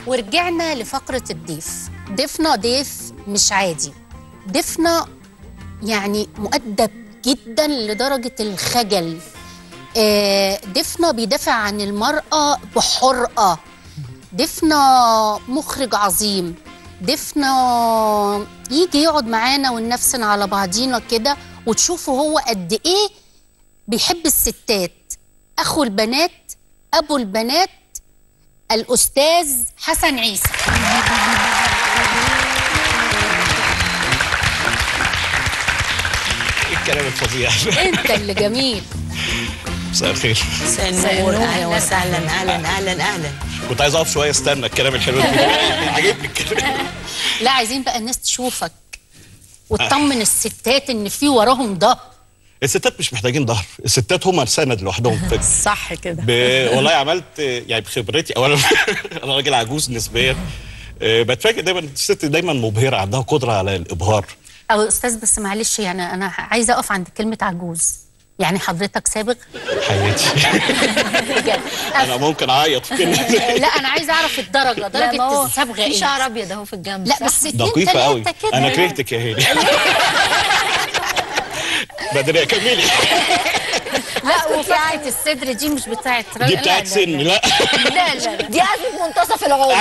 ورجعنا لفقرة الضيف ضيفنا ضيف مش عادي ضيفنا يعني مؤدب جدا لدرجة الخجل آه، ضيفنا بيدافع عن المرأة بحرقة ضيفنا مخرج عظيم ضيفنا يجي يقعد معانا وننفسن على بعضينا كده وتشوفوا هو قد ايه بيحب الستات اخو البنات ابو البنات الاستاذ حسن عيسى ايه الكلام الفظيع انت اللي جميل مساء الخير مساء النور، النور أهلاً، اهلا وسهلا اهلا اهلا اهلا كنت عايز اقف شويه استنى الكلام الحلو ده عجبني الكلام لا عايزين بقى الناس تشوفك وتطمن الستات ان في وراهم ظهر الستات مش محتاجين ظهر الستات هم السند لوحدهم ف- صح كده ب... والله عملت يعني بخبرتي اولا انا راجل عجوز نسبيا آه، بتفاجئ دايما الست دايما مبهره عندها قدره على الابهار او استاذ بس معلش يعني انا عايزه اقف عند كلمه عجوز يعني حضرتك سابق حياتي بجد انا ممكن اعيط في كلمه لا انا عايزه اعرف الدرجه درجه الصبغه في ايه شعر ابيض اهو في الجنب لا صح؟ بس اتنين دقيقه قوي تلاته كده انا كرهتك يا هاني بدري كملي لا وفتحه الصدر دي مش بتاعت راجل دي لا، بتاعت لا، سن لا لا لا لا دي ازمه منتصف العمر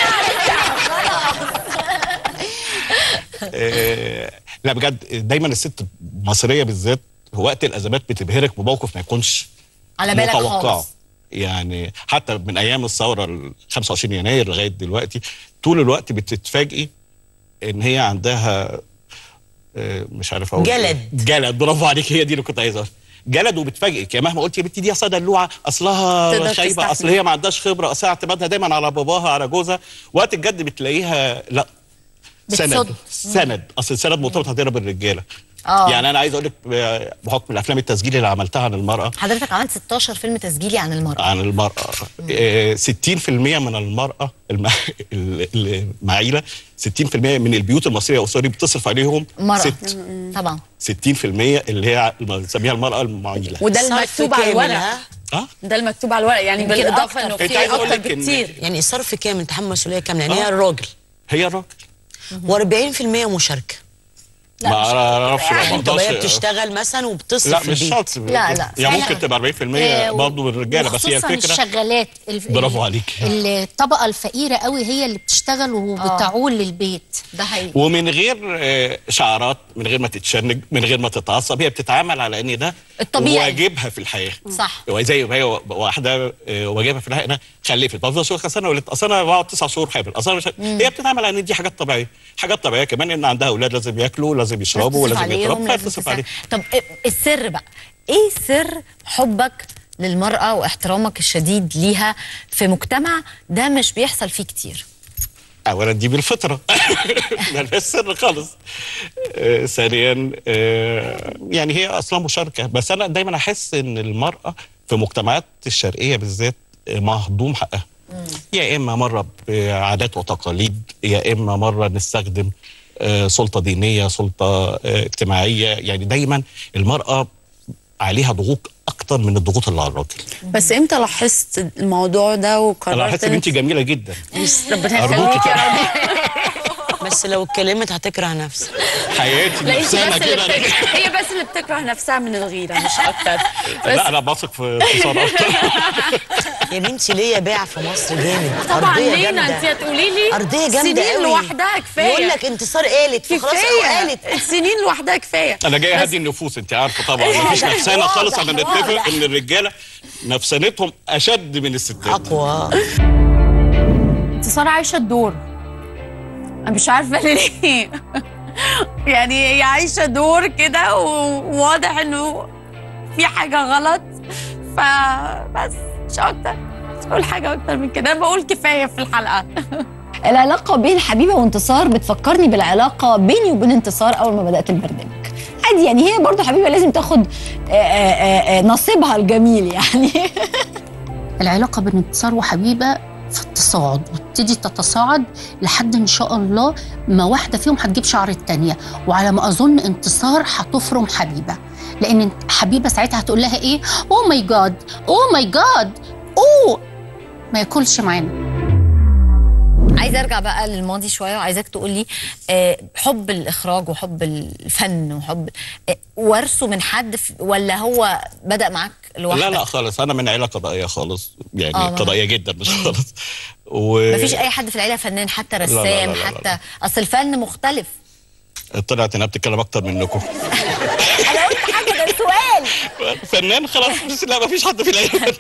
آه، لا بجد دايما الست المصريه بالذات وقت الازمات بتبهرك بموقف ما يكونش على بالك متوقعه خالص يعني حتى من ايام الثوره ال 25 يناير لغايه دلوقتي طول الوقت بتتفاجئي ان هي عندها آه، مش عارف اقول إيه. جلد. جلد برافو عليك هي دي اللي كنت عايز اقولها جلد وبتفاجئك يعني مهما قلت يا بنتي دي اصلا دلوعه اصلها تقدر خايبه تستحمل. اصل هي ما عندهاش خبره اصل اعتمادها دايما على باباها على جوزها وقت الجد بتلاقيها لا سند بتصد. سند اصل السند مرتبط عندنا بالرجاله آه. يعني انا عايز اقول لك بحكم الافلام التسجيلي اللي عملتها عن المراه حضرتك عملت 16 فيلم تسجيلي عن المرأة عن المرأة آه، 60% من المرأة الم- ال- المعيلة 60% من البيوت المصرية والسوري بتصرف عليهم مرأة ست طبعا 60% اللي هي بنسميها المرأة المعيلة وده صرف المكتوب على كامل، الورق ها؟ اه ده المكتوب على الورق يعني يمكن بالاضافه أكتر. انه أنت في عايز أقول اكتر لك إن- بكتير يعني صرف كامل تحمل مسؤولية كاملة يعني هي آه. الراجل هي الراجل و40% مشاركة ما اعرفش ما يعني طب هي بقدرش بتشتغل مثلا وبتصرف لا في مش البيت. شرط لا لا يعني فعلا. ممكن تبقى 40% برضه من الرجاله بس هي وخصوصاً الفكره الشغالات الف... برافو عليك. الطبقه الفقيره قوي هي اللي بتشتغل وبتعول للبيت ده حقيقي ومن غير آه، شعارات من غير ما تتشنج من غير ما تتعصب هي بتتعامل على ان ده الطبيعي. واجبها في الحياه صح. زي ما هي واحده آه، واجبها في الحياه انها خلفت بفضل شهور سنه ولدت اصل انا بقعد تسع شهور حامل اصل أنا مش هي بتتعامل على ان دي حاجات طبيعيه حاجات طبيعيه كمان ان عندها اولاد لازم ياكلوا لازم يشربوا تصرف ولازم عليهم، يتربوا لازم فتصرف تسا- عليهم طب السر بقى ايه سر حبك للمرأة واحترامك الشديد ليها في مجتمع ده مش بيحصل فيه كتير اولا دي بالفطره ما لهاش سر خالص آه، ثانيا آه، يعني هي اصلا مشاركه بس انا دايما احس ان المراه في مجتمعات الشرقيه بالذات آه، مهضوم حقها يا اما مره بعادات وتقاليد يا اما مره نستخدم آه، سلطه دينيه سلطه آه، اجتماعيه يعني دايما المراه عليها ضغوط اكتر من الضغوط اللي على الراجل بس امتى لاحظت الموضوع ده وقررت انا احس ان انت جميله جدا ربنا أرجوكي يخليك يا كده. رب بس لو اتكلمت هتكره نفسك حياتي لا انت بس نفسنا اللي كده بتكره هي بس اللي بتكره نفسها من الغيره مش اكتر بس لا انا بثق في انتصار اكتر يا بنتي ليا باع في مصر جامد طبعا أرضية لينا جامدة. انت هتقولي لي أرضية جامدة سنين قوي لوحدها كفايه يقول لك انتصار قالت فخلاص هو كفايه قالت السنين لوحدها كفايه انا جاي بس- اهدي النفوس انت عارفه طبعا مفيش نفسانه واضح، خالص احنا نتفق واضح. ان الرجاله نفسانتهم اشد من الستات اقوى انتصار عايشه الدور انا مش عارفه ليه يعني هي عايشه دور كده وواضح انه في حاجه غلط فبس مش اكتر مش هقول حاجه اكتر من كده انا بقول كفايه في الحلقه العلاقة بين حبيبة وانتصار بتفكرني بالعلاقة بيني وبين انتصار أول ما بدأت البرنامج عادي يعني هي برضو حبيبة لازم تاخد آه، آه، آه، نصيبها الجميل يعني العلاقه بين انتصار وحبيبه في التصاعد وتبتدي تتصاعد لحد ان شاء الله ما واحده فيهم هتجيب شعر التانيه وعلى ما اظن انتصار هتفرم حبيبه لان حبيبه ساعتها هتقول لها ايه اوه ماي جاد اوه ماي جاد اوه ما ياكلش معانا عايزه ارجع بقى للماضي شويه وعايزاك تقول لي آه، حب الاخراج وحب الفن وحب آه، ورثه من حد ف- ولا هو بدا معاك لوحدك لا لا خالص انا من عيله قضائيه خالص يعني آه، قضائيه جدا مش خالص و مفيش اي حد في العيله فنان حتى لا، لا، رسام لا، لا، حتى لا. اصل الفن مختلف طلعت انها بتتكلم اكتر منكم انا قلت حاجه ده سؤال فنان خلاص بس لا ما فيش حد في العيله فنان.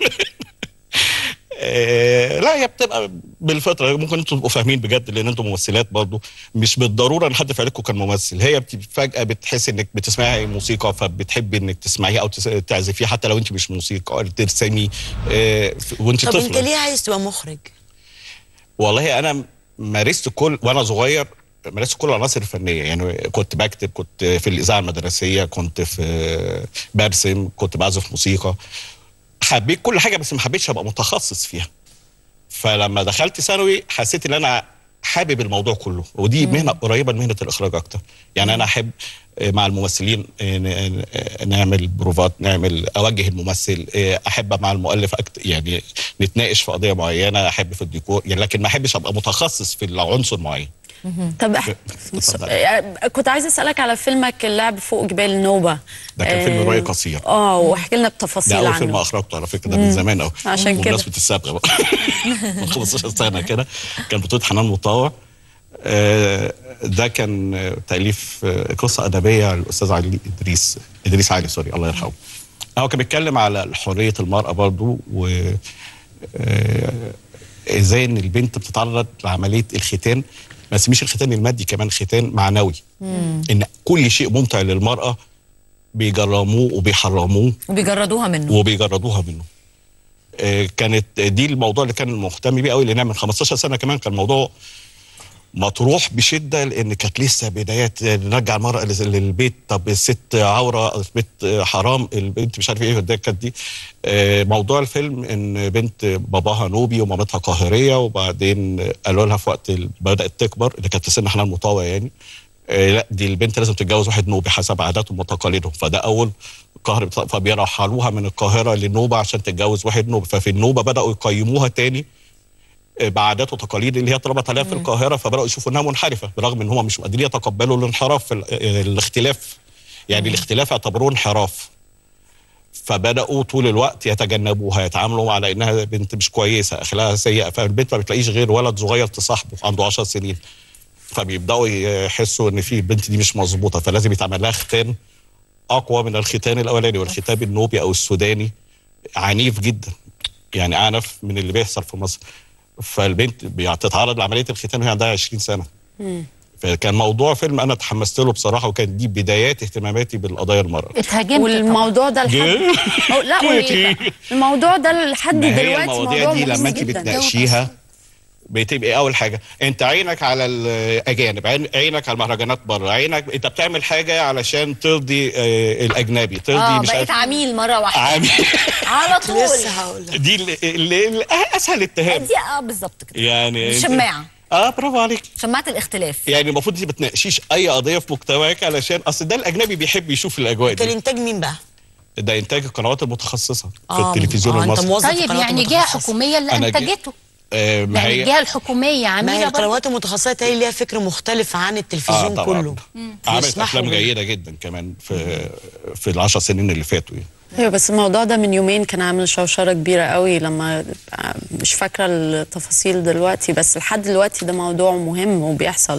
آه، لا هي بتبقى بالفطره ممكن انتوا تبقوا فاهمين بجد لان انتوا ممثلات برضو مش بالضروره ان حد في عيلتكم كان ممثل هي بت- فجاه بتحس انك بتسمعي موسيقى فبتحبي انك تسمعيها او تس- تعزفيها حتى لو انت مش موسيقى أو ترسمي آه، وانت طب انت طفله ليه عايز تبقى مخرج؟ والله انا مارست كل وانا صغير مارست كل العناصر الفنيه يعني كنت بكتب كنت في الاذاعه المدرسيه كنت في برسم كنت بعزف موسيقى حبيت كل حاجه بس ما حبيتش ابقى متخصص فيها فلما دخلت ثانوي حسيت ان انا حابب الموضوع كله ودي مهنه قريبه لمهنه الاخراج اكتر يعني انا احب آه، مع الممثلين آه، ن- ن- نعمل بروفات نعمل اوجه الممثل آه، احب مع المؤلف أكتر يعني نتناقش في قضيه معينه احب في الديكور يعني لكن ما احبش ابقى متخصص في العنصر معين طب أح... اتفضل. آه، كنت عايزه اسالك على فيلمك اللعب فوق جبال النوبه ده كان فيلم رواية قصير. اه واحكي لنا ده بتفاصيل اول عنه فيلم اخرجته على فكره ده من زمان قوي عشان كده. بمناسبه السابقه بقى من 15 سنه كده كان بطوله حنان مطاوع آه، ده كان آه، تاليف آه، قصه ادبيه للاستاذ علي ادريس ادريس علي سوري الله يرحمه هو كان بيتكلم على حريه المراه برضو و آه، ازاي ان البنت بتتعرض لعمليه الختان بس مش الختان المادي كمان ختان معنوي ان كل شيء ممتع للمراه بيجرموه وبيحرموه وبيجردوها منه وبيجردوها منه آه، كانت دي الموضوع اللي كان مهتم بيه قوي لان من 15 سنه كمان كان الموضوع مطروح بشده لان كانت لسه بدايات نرجع المراه لز- للبيت طب الست عوره البيت حرام البنت مش عارف ايه ده كانت دي آه، موضوع الفيلم ان بنت باباها نوبي ومامتها قاهريه وبعدين قالوا لها في وقت ال- بدات تكبر اللي كانت في سن حنان مطاوع يعني آه، لا دي البنت لازم تتجوز واحد نوبي حسب عاداتهم وتقاليدهم فده اول قهر بتا- فبيرحلوها من القاهره للنوبه عشان تتجوز واحد نوبي ففي النوبه بداوا يقيموها تاني آه، بعادات وتقاليد اللي هي اتربت عليها في القاهره فبداوا يشوفوا انها منحرفه برغم ان هم مش قادرين يتقبلوا الانحراف في ال- آه، الاختلاف يعني الاختلاف اعتبروه انحراف فبداوا طول الوقت يتجنبوها يتعاملوا على انها بنت مش كويسه اخلاقها سيئه فالبنت ما بتلاقيش غير ولد صغير تصاحبه عنده 10 سنين فبيبداوا يحسوا ان في البنت دي مش مظبوطه فلازم يتعمل لها ختان اقوى من الختان الاولاني والختان النوبي او السوداني عنيف جدا يعني اعنف من اللي بيحصل في مصر فالبنت بتتعرض لعمليه الختان وهي عندها 20 سنه فكان موضوع فيلم انا اتحمست له بصراحه وكانت دي بدايات اهتماماتي بالقضايا المراه اتهاجمت طبعاً. والموضوع ده لحد أو لا وال- الموضوع ده لحد ما هي دلوقتي المواضيع موضوع دي مهم لما انت جداً. بتناقشيها بتبقى اول حاجه انت عينك على الاجانب عين- عينك على المهرجانات بره عينك انت بتعمل حاجه علشان ترضي آه، الاجنبي ترضي اه مش بقيت عارف عميل مره واحده عامل على طول لسه هقول لك دي اللي- اللي اللي اسهل اتهام دي اه بالظبط كده يعني انت- شماعه اه برافو عليك شماعه الاختلاف يعني المفروض انت ما تناقشيش اي قضيه في مجتمعك علشان اصل ده الاجنبي بيحب يشوف الاجواء انت دي الانتاج مين بقى؟ ده انتاج القنوات المتخصصه في آه، التلفزيون آه، انت المصري موظف في طيب قنوات يعني جهه متخصصة. حكوميه اللي أنا جه- انتجته آه ما يعني هي الجهه الحكوميه ما هي عميله برضه. القنوات المتخصصه هي ليها فكر مختلف عن التلفزيون طبعاً. كله عملت يسمحوا افلام بيه. جيده جدا كمان في في العشر سنين اللي فاتوا يعني. ايوه بس الموضوع ده من يومين كان عامل شوشره كبيره قوي لما مش فاكره التفاصيل دلوقتي بس لحد دلوقتي ده موضوع مهم وبيحصل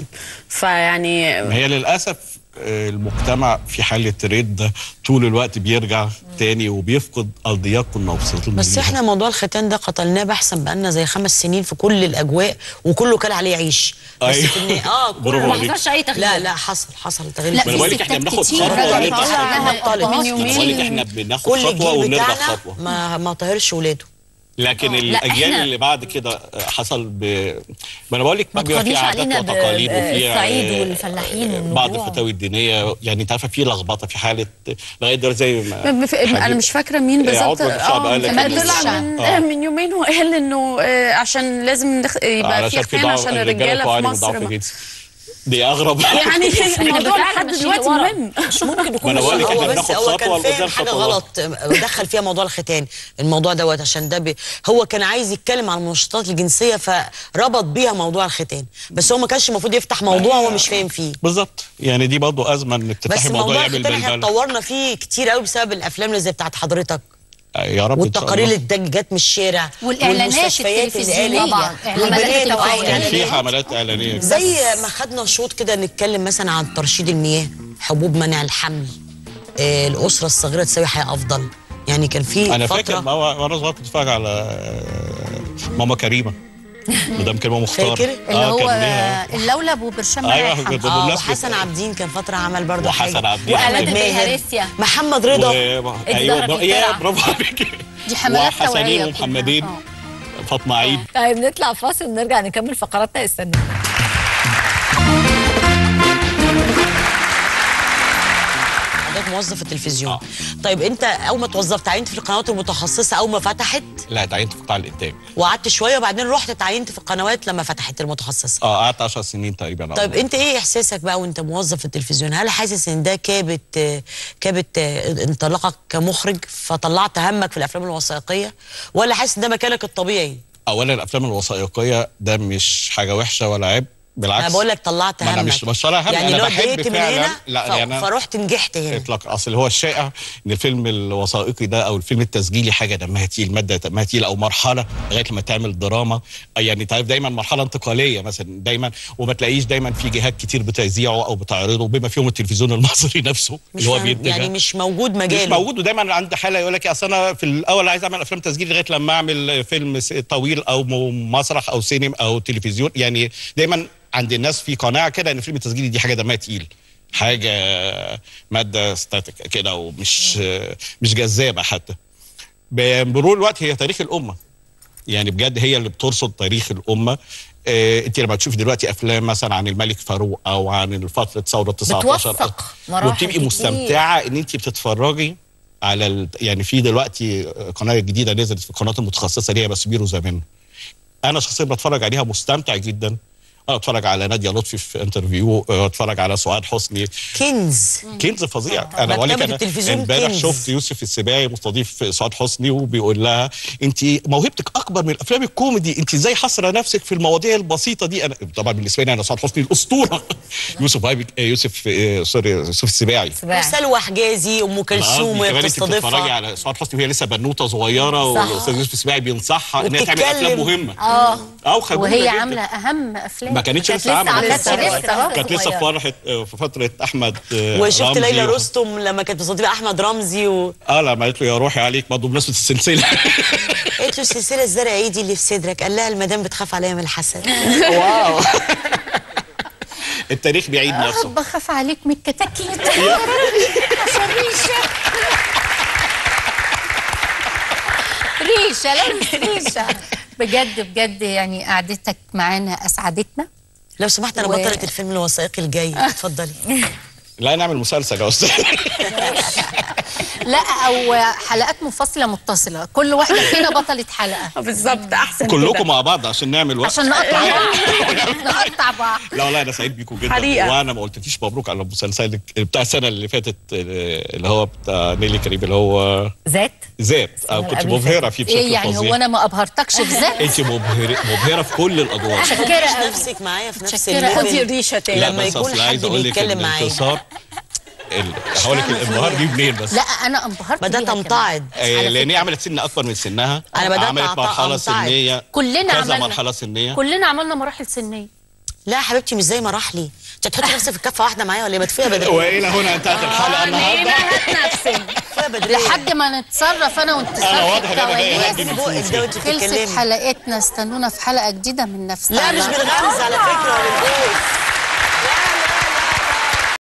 فيعني ما هي للاسف آه، المجتمع في حاله رد ده طول الوقت بيرجع تاني وبيفقد ارضيات كنا وصلنا بس ليها. احنا موضوع الختان ده قتلناه بحثا بقالنا زي خمس سنين في كل الاجواء وكله كان عليه عيش بس أيوة. في النهاية اه برافو كله ما عليك. حصلش اي تغيير لا لا حصل حصل تغيير لا ما أنا في بقول لك إحنا ستات بناخد كتير خطوة رجعت ونرجع. لها بطلت. أبهات. من أنا بقول لك يومين احنا بناخد كل خطوه الجيل ونرجع بتاعنا خطوه ما ما طهرش ولاده لكن لا، الاجيال إحنا- اللي بعد كده حصل ب ما انا بقول لك ما بقى بيبقى في تقضيش عادات علينا ب- وتقاليد ب- وفي الصعيد آه، والفلاحين آه، بعض والنجوع. الفتاوي الدينيه يعني انت عارفه في لخبطه في حاله لغايه دلوقتي زي ما بف- انا حبيب- مش فاكره مين آه، بالظبط عضو الشعب قال لك كان إن طلع الشعب. من آه. من يومين وقال انه آه، عشان لازم نخ... يبقى في علشان في ختان ضعف عشان الرجاله الرجاله في قوانين مصر وضعف ما- جنسي دي اغرب يعني الموضوع بنتعلم لحد ماشيين دلوقتي لورا. مهم مش ممكن ما يكون أنا بقول لك هو إحنا بس بناخد هو خطوة كان لقدام فاهم حاجه خطوة. غلط دخل فيها موضوع الختان الموضوع دوت عشان ده بي هو كان عايز يتكلم عن المنشطات الجنسيه فربط بيها موضوع الختان بس هو ما كانش المفروض يفتح موضوع هو مش فاهم فيه بالظبط يعني دي برضه ازمه انك بس تفتحي موضوع موضوع يعمل الختان احنا بلبله اتطورنا فيه كتير قوي بسبب الافلام اللي زي بتاعت حضرتك يا رب إن شاء والتقارير الله. اللي جت من الشارع والإعلانات والمستشفيات اللي التلفزيونية. قالت طبعاً. والبنات إعلانات أو التلفزيونية. كان في إعلانات. حملات اعلانيه زي ما خدنا شوط كده نتكلم مثلا عن ترشيد المياه حبوب منع الحمل آه الاسره الصغيره تساوي حياه افضل يعني كان في انا فتره فاكر ما هو- وانا صغير كنت بتفرج على آه، ماما كريمه مدام كريمه مختار فاكر؟ اللي آه، هو كان ليها- اللولب وبرشام أيوة، منع الحمل. كنت- اه بمناسبة- وحسن عابدين كان فتره عمل برضه وحسن حاجه عابدين. واحمد وإعلان ماهر البلهارسيا. محمد رضا و... الزهرة ايوه في يا الترعة. برافو عليك دي حملات توعية وحسنين كلها. ومحمدين آه. فاطمه عيد طيب نطلع فاصل ونرجع نكمل فقراتنا استنى حضرتك موظف التلفزيون آه. طيب انت اول ما توظفت تعينت في القنوات المتخصصه اول ما فتحت لا تعينت في قطاع الانتاج وقعدت شويه وبعدين رحت تعينت في القنوات لما فتحت المتخصصه اه قعدت 10 سنين تقريبا طيب انت ايه احساسك بقى وانت موظف في التلفزيون هل حاسس ان ده كابت آه، كابت آه، انطلاقك كمخرج فطلعت همك في الافلام الوثائقيه ولا حاسس ان ده مكانك الطبيعي اولا الافلام الوثائقيه ده مش حاجه وحشه ولا عيب بالعكس انا بقول لك طلعت ما همك انا مش مش طالع هم يعني انا لو بحب اتضايقت من فعلا هنا لا ف... يعني أنا- فرحت نجحت هنا اطلاق اصل هو الشائع ان الفيلم الوثائقي ده او الفيلم التسجيلي حاجه دمها تقيل ماده دمها تقيل او مرحله لغايه لما تعمل دراما يعني انت عارف دايما مرحله انتقاليه مثلا دايما وما تلاقيش دايما في جهات كتير بتذيعه او بتعرضه بما فيهم التلفزيون المصري نفسه مش اللي هو فاهم- بينتج يعني مش موجود مش مجاله موجود ودايما عند حاله يقول لك اصل انا في الاول عايز اعمل افلام تسجيل لغايه لما اعمل فيلم س- طويل او م- مسرح او سينما او تلفزيون يعني دايما عند الناس في قناعه كده ان الفيلم التسجيلي دي حاجه دمها تقيل حاجه ماده ستاتيك كده ومش مش جذابه حتى بمرور الوقت هي تاريخ الامه يعني بجد هي اللي بترصد تاريخ الامه آه انت لما تشوفي دلوقتي افلام مثلا عن الملك فاروق او عن فتره ثوره 19 بتوثق أو- مراحل وبتبقي كتير. مستمتعه ان انت بتتفرجي على ال... يعني في دلوقتي قناه جديده نزلت في القناه المتخصصه اللي هي بسبيرو زمان انا شخصيا بتفرج عليها مستمتع جدا انا بتفرج على ناديه لطفي في انترفيو آه، بتفرج على سعاد حسني كنز كنز فظيع انا بقول لك مكتبة انا التلفزيون امبارح كنز. شفت يوسف السباعي مستضيف سعاد حسني وبيقول لها انت موهبتك اكبر من الافلام الكوميدي انت ازاي حاصره نفسك في المواضيع البسيطه دي انا طبعا بالنسبه لي انا سعاد حسني الاسطوره يوسف هايبك آه، يوسف آه، سوري يوسف السباعي سباعي. وسلوى حجازي ام كلثوم وهي كمان انت بتتفرجي بتستضيفها على سعاد حسني وهي لسه بنوته صغيره والاستاذ يوسف السباعي بينصحها انها تعمل وبتتكلم. افلام مهمه اه اه وخجولة وهي جداً. عامله اهم افلام ما كانتش كانت لسه لسه عملت عاملة لسه لسه كانت لسه في صغيرة. فرحه في فتره احمد آه، وشفت رمزي ليلى و- رستم لما كانت مستضيفه احمد رمزي و... اه لما قالت له يا روحي عليك برضه بمناسبه السلسله قالت له السلسله الزرقاء ايه دي اللي في صدرك قال لها المدام بتخاف عليا من الحسد واو التاريخ بيعيد نفسه بخاف عليك من الكتاكيت عشان ريشه ريشه لا ريشه بجد بجد يعني قعدتك معانا اسعدتنا لو سمحت انا و- بطلت الفيلم الوثائقي الجاي اتفضلي لا نعمل مسلسل يا استاذ لا او حلقات منفصله متصله كل واحده فينا بطله حلقه بالظبط احسن كلكم كده. مع بعض عشان نعمل وقت عشان نقطع بعض نقطع بعض لا لا انا سعيد بيكم جدا حقيقة. وانا ما قلتليش مبروك على المسلسل بتاع السنه اللي فاتت آه، اللي هو بتاع نيلي كريم اللي هو ذات ذات أو السنة كنت اللي قبل مبهره فيه بشكل ايه يعني هو فظيع انا ما ابهرتكش في ذات انت مبهره مبهره في كل الادوار متشكره مش قوي نفسك معايا في نفس متشكرة. الليفل. خدي الريشه تاني لا لما بس يكون أصل حد عايز أقول لك بيتكلم إن معايا. الانتصار ال- هقول لك الانبهار جه منين بس لا انا انبهرت بدات بيها كمان. امتعض آه، على لان هي فكرة. عملت سن اكبر من سنها أنا بدأت عملت أعط- مرحله أمتعض. سنيه كلنا كذا عملنا مرحله سنيه كلنا عملنا مراحل سنيه لا يا حبيبتي مش زي مراحلي انت هتحطي نفسك في كفه واحده معايا ولا ايه ما تفيها بدري والى هنا انتهت الحلقه النهارده كفايه بدري لحد ما نتصرف انا أنا وانتصار واضح في إن أنا جاي الكواليس أهدي بقك ده وانت خلصت بتتكلمي حلقتنا استنونا في حلقه جديده من نفس لا مش بنغمز على فكره ولا بنقول